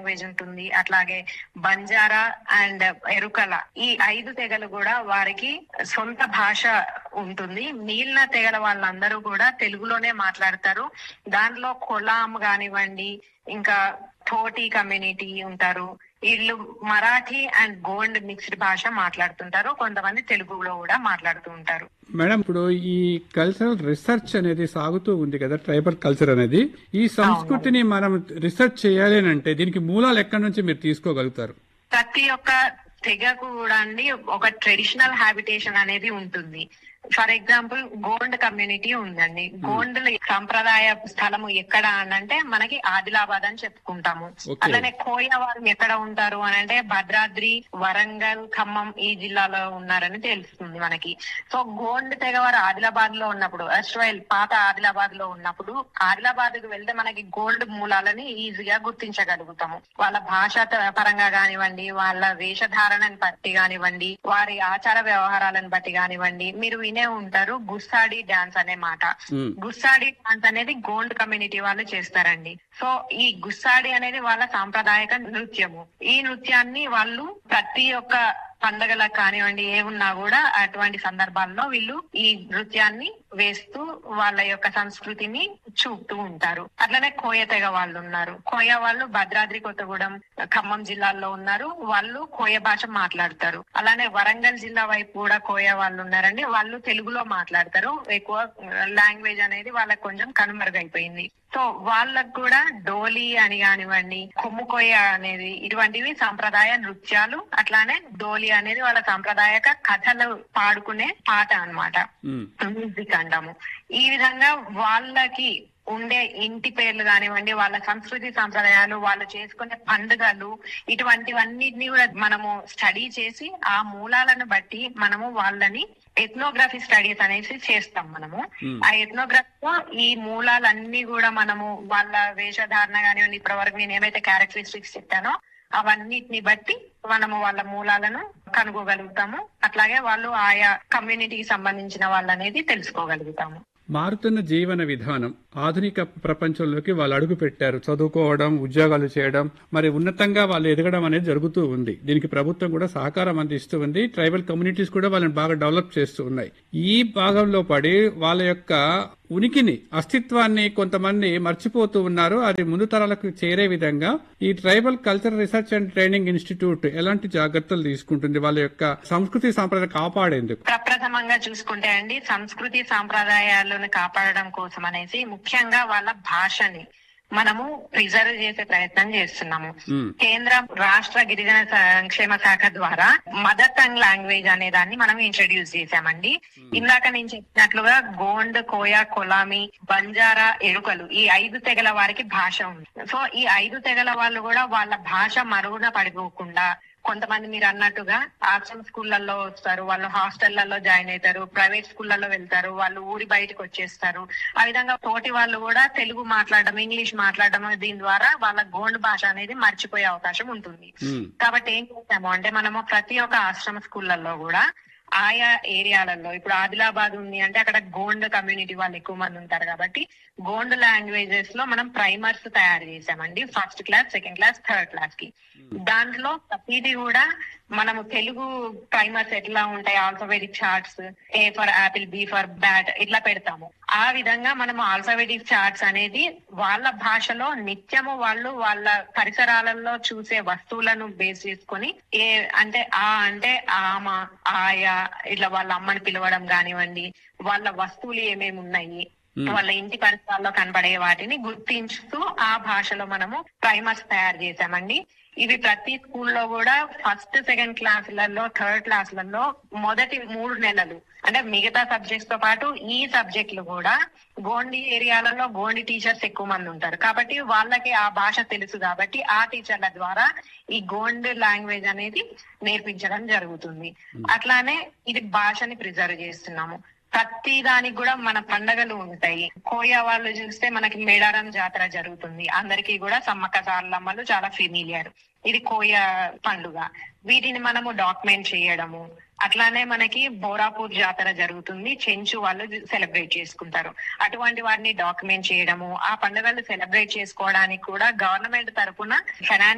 Language ఉంటుంది అట్లాగే Banjara and ఎరుకల ఈ ఐదు తెగలు కూడా వారికి సొంత భాష ఉంటుంది మిగిలిన తెగల వాళ్ళందరూ కూడా తెలుగులోనే మాట్లాడతారు దాంట్లో కొలాం కానివ్వండి ఇంకా థోటి కమ్యూనిటీ ఉంటారు వీళ్ళు మరాఠీ అండ్ గోండ్ మిక్స్డ్ భాష మాట్లాడుతుంటారు కొంతమంది తెలుగులో కూడా మాట్లాడుతూ ఉంటారు మేడం ఇప్పుడు ఈ కల్చరల్ రీసెర్చ్ అనేది సాగుతూ ఉంది కదా ట్రైబల్ కల్చర్ అనేది ఈ సంస్కృతిని మనం రీసెర్చ్ చేయాలి అని అంటే దీనికి మూలాలు ఎక్కడి నుంచి మీరు తీసుకోగలుగుతారు ప్రతి ఒక్క తెగకు కూడా అండి ఒక ట్రెడిషనల్ హ్యాబిటేషన్ అనేది ఉంటుంది ఫర్ ఎగ్జాంపుల్ గోండ్ కమ్యూనిటీ ఉందండి గోండ్ సంప్రదాయ స్థలము ఎక్కడ అని అంటే మనకి ఆదిలాబాద్ అని చెప్పుకుంటాము Okay. అలానే కోయ వారు ఎక్కడ ఉంటారు అని అంటే భద్రాద్రి వరంగల్ ఖమ్మం ఈ జిల్లాలో ఉన్నారని తెలుస్తుంది మనకి సో గోండ్ తెగవారు ఆదిలాబాద్ లో ఉన్నప్పుడు అస్ట్రైల్ పాత ఆదిలాబాద్ లో ఉన్నప్పుడు ఆదిలాబాద్ కు వెళ్తే మనకి గోల్డ్ మూలాలని ఈజీగా గుర్తించగలుగుతాము వాళ్ళ భాష త- పరంగా కానివ్వండి వాళ్ళ వేషధారణని బట్టి కానివ్వండి వారి ఆచార వ్యవహారాలను బట్టి కానివ్వండి మీరు వినే ఉంటారు గుస్సాడి డాన్స్ అనే మాట మ్మ్. గుస్సాడి డాన్స్ అనేది గోండ్ కమ్యూనిటీ వాళ్ళు చేస్తారండి సో ఈ గుస్సాడి అనేది వాళ్ళ సాంప్రదాయక నృత్యము ఈ నృత్యాన్ని వాళ్ళు ప్రతి ఒక్క పండగలకు కానివ్వండి ఏమున్నా కూడా అటువంటి సందర్భాల్లో వీళ్ళు ఈ నృత్యాన్ని వేస్తూ వాళ్ళ యొక్క సంస్కృతిని చూపుతూ ఉంటారు అట్లనే కోయ తెగ వాళ్ళు ఉన్నారు కోయ వాళ్ళు భద్రాద్రి కొత్తగూడెం ఖమ్మం జిల్లాల్లో ఉన్నారు వాళ్ళు కోయ భాష మాట్లాడతారు అలానే వరంగల్ జిల్లా వైపు కూడా కోయ వాళ్ళు ఉన్నారండి వాళ్ళు తెలుగులో మాట్లాడతారు ఎక్కువ లాంగ్వేజ్ అనేది వాళ్ళకి కొంచెం కనుమరుగైపోయింది సో వాళ్ళకు కూడా డోలి అని కానివ్వండి కొమ్ముకోయ అనేది ఇటువంటివి సాంప్రదాయ నృత్యాలు అట్లానే డోలి అనేది వాళ్ళ సాంప్రదాయక కథలు పాడుకునే పాట అన్నమాట మ్మ్. మ్యూజిక్ అంటాము ఈ విధంగా వాళ్ళకి ఉండే ఇంటి పేర్లు కానివ్వండి వాళ్ళ సంస్కృతి సాంప్రదాయాలు వాళ్ళు చేసుకునే పండుగలు ఇటువంటివన్నిటిని కూడా మనము స్టడీ చేసి ఆ మూలాలను బట్టి మనము వాళ్ళని ఎథ్నోగ్రఫీ స్టడీస్ అనేసి చేస్తాం మనము Hmm. ఆ ఎథ్నోగ్రఫీ లో ఈ మూలాలన్నీ కూడా మనము వాళ్ళ వేషధారణ కానివ్వండి ఇప్పటి వరకు నేను ఏమైతే క్యారెక్టరిస్టిక్స్ చెప్పానో అవన్నిటిని బట్టి మనము వాళ్ళ మూలాలను కనుగోగలుగుతాము అట్లాగే వాళ్ళు ఆయా కమ్యూనిటీకి సంబంధించిన వాళ్ళు అనేది తెలుసుకోగలుగుతాము మారుతున్న జీవన విధానం ఆధునిక ప్రపంచంలోకి వాళ్ళు అడుగు పెట్టారు చదువుకోవడం ఉద్యోగాలు చేయడం మరి ఉన్నతంగా వాళ్ళు ఎదగడం అనేది జరుగుతూ ఉంది దీనికి ప్రభుత్వం కూడా సహకారం అందిస్తూ ఉంది ట్రైబల్ కమ్యూనిటీస్ కూడా వాళ్ళని బాగా డెవలప్ చేస్తూ ఉన్నాయి ఈ భాగంలో పడి వాళ్ళ యొక్క ఉనికిని అస్తిత్వాన్ని కొంతమంది మర్చిపోతూ ఉన్నారు అది ముందు తరాలకు చేరే విధంగా ఈ tribal culture research and training institute ఎలాంటి జాగ్రత్తలు తీసుకుంటుంది వాళ్ళ యొక్క సంస్కృతి సాంప్రదాయం కాపాడేందుకు ప్రప్రథమంగా చూసుకుంటే అండి సంస్కృతి సాంప్రదాయాలను కాపాడడం కోసం అనేసి ముఖ్యంగా వాళ్ళ భాషని మనము ప్రిజర్వ్ చేసే ప్రయత్నం చేస్తున్నాము మ్మ్. కేంద్ర రాష్ట్ర గిరిజన సంక్షేమ శాఖ ద్వారా మదర్ టంగ్ లాంగ్వేజ్ అనే దాన్ని మనం ఇంట్రడ్యూస్ చేశామండి ఇందాక నేను చెప్పినట్లుగా గోండ్ కోయ కొలామి బంజారా ఎరుకలు ఈ ఐదు తెగల వారికి భాష ఉంది సో ఈ ఐదు తెగల వాళ్ళు కూడా వాళ్ళ భాష మరుగున పడిపోకుండా కొంతమంది మీరు అన్నట్టుగా ఆశ్రమ స్కూళ్ళల్లో వస్తారు వాళ్ళు హాస్టళ్లలో జాయిన్ అవుతారు ప్రైవేట్ స్కూళ్ళల్లో వెళ్తారు వాళ్ళు ఊరి బయటకు వచ్చేస్తారు ఆ విధంగా తోటి వాళ్ళు కూడా తెలుగు మాట్లాడడం ఇంగ్లీష్ మాట్లాడడం దీని ద్వారా వాళ్ళ గోండ్ భాష అనేది మర్చిపోయే అవకాశం ఉంటుంది మ్మ్. కాబట్టి ఏం చేస్తాము అంటే మనము ప్రతి ఒక్క ఆశ్రమ స్కూళ్ళల్లో కూడా ఆయా ఏరియాలలో ఇప్పుడు ఆదిలాబాద్ ఉంది అంటే అక్కడ గోండ్ కమ్యూనిటీ వాళ్ళు ఎక్కువ మంది ఉంటారు కాబట్టి గోండ్ లాంగ్వేజెస్ లో మనం ప్రైమర్స్ తయారు చేసామండి first class second class third class కి దాంట్లో ప్రతిదీ కూడా మనము తెలుగు ప్రైమర్స్ ఎట్లా ఉంటాయి alphabetic charts A for apple B for bat ఇట్లా పెడతాము ఆ విధంగా మనము ఆల్ఫాబెటిక్ చార్ట్స్ అనేది వాళ్ళ భాషలో నిత్యము వాళ్ళు వాళ్ళ పరిసరాలలో చూసే వస్తువులను బేస్ చేసుకొని ఏ అంటే ఆ అంటే ఆమ ఆయా ఇట్లా వాళ్ళ అమ్మని పిలవడం కానివ్వండి వాళ్ళ వస్తువులు ఏమేమి ఉన్నాయి వాళ్ళ ఇంటి పరిసరాల్లో కనబడే వాటిని గుర్తించుతూ ఆ భాషలో మనము ప్రైమర్స్ తయారు చేశామండి ఇవి ప్రతి స్కూల్లో కూడా ఫస్ట్ సెకండ్ క్లాసులలో థర్డ్ క్లాసులలో మొదటి మూడు నెలలు అంటే మిగతా సబ్జెక్ట్స్ తో పాటు ఈ సబ్జెక్టులు కూడా గోండి ఏరియాలలో గోండి టీచర్స్ ఎక్కువ మంది ఉంటారు కాబట్టి వాళ్ళకి ఆ భాష తెలుసు కాబట్టి ఆ టీచర్ల ద్వారా ఈ గోండ్ లాంగ్వేజ్ అనేది నేర్పించడం జరుగుతుంది అట్లానే ఇది భాషని ప్రిజర్వ్ చేస్తున్నాము ప్రతి దానికి కూడా మన పండగలు ఉంటాయి కోయ వాళ్ళు చూస్తే మనకి మేడారం జాతర జరుగుతుంది అందరికీ కూడా సమ్మక్క సారలమ్మలు చాలా ఫెమిలియర్ ఇది కోయ పండుగ వీటిని మనము డాక్యుమెంట్ చేయడము అట్లానే మనకి బోరాపూర్ జాతర జరుగుతుంది చెంచు వాళ్ళు సెలబ్రేట్ చేసుకుంటారు అటువంటి వాటిని డాక్యుమెంట్ చేయడము ఆ పండుగలు సెలబ్రేట్ చేసుకోవడానికి కూడా గవర్నమెంట్ తరపున ఫైనాన్స్